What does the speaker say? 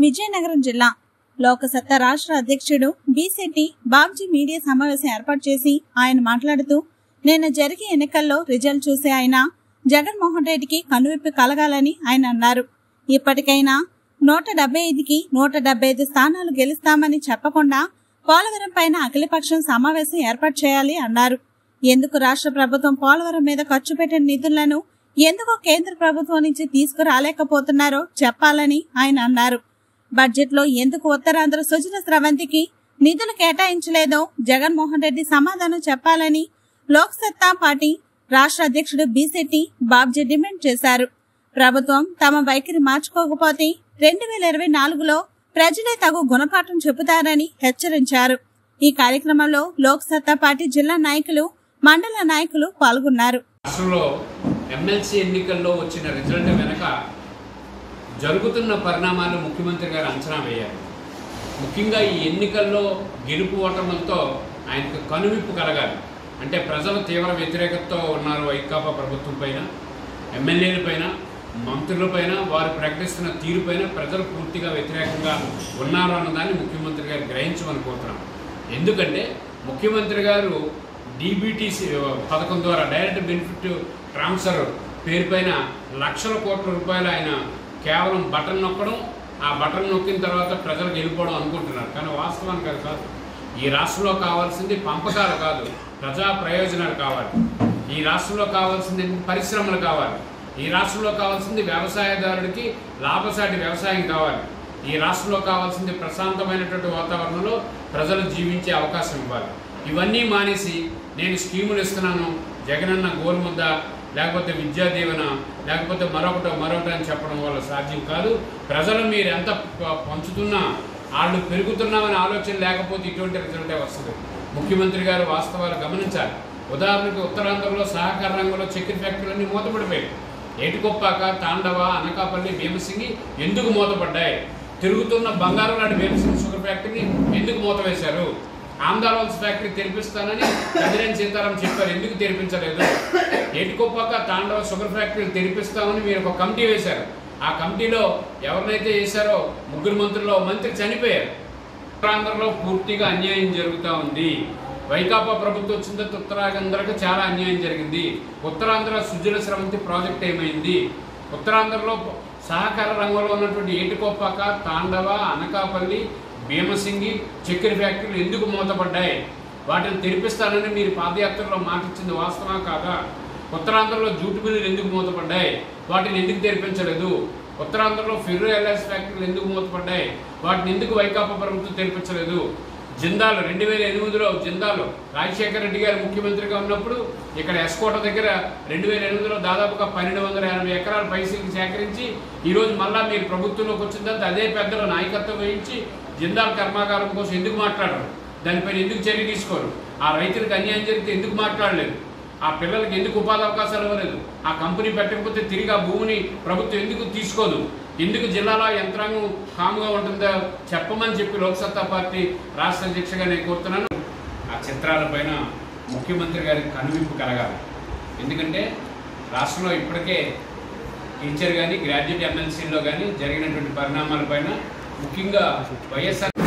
విజయనగరం జిల్లా లోకసత్తా రాష్ట్ర అధ్యక్షుడు బీసెట్టి బాబ్జీ మీడియా సమావేశం ఏర్పాటు చేసి ఆయన మాట్లాడుతూ నిన్న జరిగే ఎన్నికల్లో రిజల్ట్ చూసి ఆయన జగన్మోహన్ రెడ్డికి కనువిప్పి కలగాలని ఆయన అన్నారు ఇప్పటికైనా నూట డెబ్బై ఐదుకి నూట డెబ్బై ఐదు స్థానాలు గెలుస్తామని చెప్పకుండా పోలవరం పైన అఖిలపక్షం సమావేశం ఏర్పాటు చేయాలి అన్నారు ఎందుకు రాష్ట్ర ప్రభుత్వం పోలవరం మీద ఖర్చు పెట్టిన నిధులను ఎందుకు కేంద్ర ప్రభుత్వం నుంచి తీసుకురాలేకపోతున్నారో చెప్పాలని ఆయన అన్నారు బడ్జెట్ లో ఎందుకు ఉత్తరాంధ్ర సుజల స్రవంతికి నిధులు కేటాయించలేదో జగన్మోహన్ రెడ్డి సమాధానం చెప్పాలని లోక్ సత్తా పార్టీ రాష్ట్ర అధ్యక్షుడు బీసెట్టి బాబ్జీ డిమాండ్ చేశారు ప్రభుత్వం తమ వైఖరి మార్చుకోకపోతే రెండు వేల ఇరవై నాలుగులో ప్రజలే తగు గుణపాఠం చెబుతారని హెచ్చరించారు ఈ కార్యక్రమంలో లోక్ సత్తా పార్టీ జిల్లా నాయకులు మండల నాయకులు పాల్గొన్నారు రాష్ట్రంలో ఎమ్మెల్సీ ఎన్నికల్లో వచ్చిన రిజల్ట్ వెనక జరుగుతున్న పరిణామాలు ముఖ్యమంత్రి గారు అంచనా వేయారు ముఖ్యంగా ఈ ఎన్నికల్లో గెలుపు ఓటములతో ఆయనకు కనువిప్పు కలగాలి అంటే ప్రజలు తీవ్ర వ్యతిరేకతతో ఉన్నారు వైకాపా ప్రభుత్వం పైన ఎమ్మెల్యేల పైన మంత్రుల పైన వారు ప్రకటిస్తున్న తీరుపైన ప్రజలు పూర్తిగా వ్యతిరేకంగా ఉన్నారు అన్నదాన్ని ముఖ్యమంత్రి గారు గ్రహించమని కోరుతున్నాం ఎందుకంటే ముఖ్యమంత్రి గారు డీబీటీసీ పథకం ద్వారా డైరెక్ట్ బెనిఫిట్ ట్రాన్స్ఫర్ పేరుపైన లక్షల కోట్ల రూపాయలు ఆయన కేవలం బటన్ నొక్కడం ఆ బటన్ నొక్కిన తర్వాత ప్రజలకు వెళ్ళిపోవడం అనుకుంటున్నారు కానీ వాస్తవానికి అది కాదు ఈ రాష్ట్రంలో కావాల్సింది పంపకాలు కాదు ప్రజా ప్రయోజనాలు కావాలి ఈ రాష్ట్రంలో కావాల్సింది పరిశ్రమలు కావాలి ఈ రాష్ట్రంలో కావాల్సింది వ్యవసాయదారుడికి లాభసాటి వ్యవసాయం కావాలి ఈ రాష్ట్రంలో కావాల్సింది ప్రశాంతమైనటువంటి వాతావరణంలో ప్రజలు జీవించే అవకాశం ఇవ్వాలి ఇవన్నీ మానేసి నేను స్కీములు ఇస్తున్నాను జగనన్న గోరుముద్ద లేకపోతే విద్యా దీవెన లేకపోతే మరొకటో మరొకటి అని చెప్పడం వల్ల సాధ్యం కాదు ప్రజలు మీరు ఎంత ప- పంచుతున్నా వాళ్ళు పెరుగుతున్నామనే ఆలోచన లేకపోతే ఇటువంటి రిజల్టే వస్తుంది ముఖ్యమంత్రి గారు వాస్తవాలు గమనించాలి ఉదాహరణకు ఉత్తరాంధ్రలో సహకార రంగంలో చక్కెర ఫ్యాక్టరీలన్నీ మూతపడిపోయాయి ఏటికొప్పాక తాండవ అనకాపల్లి భీమసింగి ఎందుకు మూతపడ్డాయి తిరుగుతున్న బంగారం లాంటి భీమసింగి షుగర్ ఫ్యాక్టరీని ఎందుకు మూత వేశారు ఆంధ్రావల్స్ ఫ్యాక్టరీ తెరిపిస్తానని కదిరేని సీతారాం చెప్పారు ఎందుకు తెరిపించలేదు ఏటికొప్పాక తాండవ షుగర్ ఫ్యాక్టరీని తెరిపిస్తామని మీరు ఒక కమిటీ వేశారు ఆ కమిటీలో ఎవరినైతే వేశారో ముగ్గురు మంత్రుల్లో ఓ మంత్రి చనిపోయారు ఉత్తరాంధ్రలో పూర్తిగా అన్యాయం జరుగుతూ ఉంది వైకాపా ప్రభుత్వం వచ్చిన తర్వాత ఉత్తరాంధ్రకు చాలా అన్యాయం జరిగింది ఉత్తరాంధ్ర సుజల స్రవంతి ప్రాజెక్ట్ ఏమైంది ఉత్తరాంధ్రలో సహకార రంగంలో ఉన్నటువంటి ఏటికొప్పాక తాండవ అనకాపల్లి భీమసింగి చక్కెర ఫ్యాక్టరీలు ఎందుకు మూతపడ్డాయి వాటిని తెరిపిస్తానని మీరు పాదయాత్రలో మాటిచ్చింది వాస్తవా కాదా ఉత్తరాంధ్రలో జూటు మిల్లులు ఎందుకు మూతపడ్డాయి వాటిని ఎందుకు తెరిపించలేదు ఉత్తరాంధ్రలో ఫెర్రో ఎల్ఐస్ ఫ్యాక్టరీలు ఎందుకు మూతపడ్డాయి వాటిని ఎందుకు వైకాపా ప్రభుత్వం తెరిపించలేదు జిందాలు రెండు వేల ఎనిమిదిలో జిందాలు రాజశేఖర రెడ్డి గారు ముఖ్యమంత్రిగా ఉన్నప్పుడు ఇక్కడ ఎస్కోట దగ్గర రెండు వేల ఎనిమిదిలో దాదాపుగా పన్నెండు వందల ఎనభై ఎకరాల పైసలు సేకరించి ఈరోజు మళ్ళా మీరు ప్రభుత్వంలోకి వచ్చిన తర్వాత అదే పెద్దల నాయకత్వం వహించి జిందాల్ కర్మాగారం కోసం ఎందుకు మాట్లాడరు దానిపైన ఎందుకు చర్య తీసుకోరు ఆ రైతులకు అన్యాయం జరిగితే ఎందుకు మాట్లాడలేదు ఆ పిల్లలకి ఎందుకు ఉపాధి అవకాశాలు ఇవ్వలేదు ఆ కంపెనీ పెట్టకపోతే తిరిగి ఆ భూమిని ప్రభుత్వం ఎందుకు తీసుకోదు ఎందుకు జిల్లాలో యంత్రాంగం కాముగా ఉంటుందో చెప్పమని చెప్పి లోక్సత్తా పార్టీ రాష్ట్ర అధ్యక్షగా నేను కోరుతున్నాను ఆ చిత్రాలపైన ముఖ్యమంత్రి గారికి కనువింపు కలగాలి ఎందుకంటే రాష్ట్రంలో ఇప్పటికే టీచర్ కానీ గ్రాడ్యుయేట్ ఎమ్మెల్సీలో కానీ జరిగినటువంటి పరిణామాలపైన ముఖ్యంగా వైఎస్ఆర్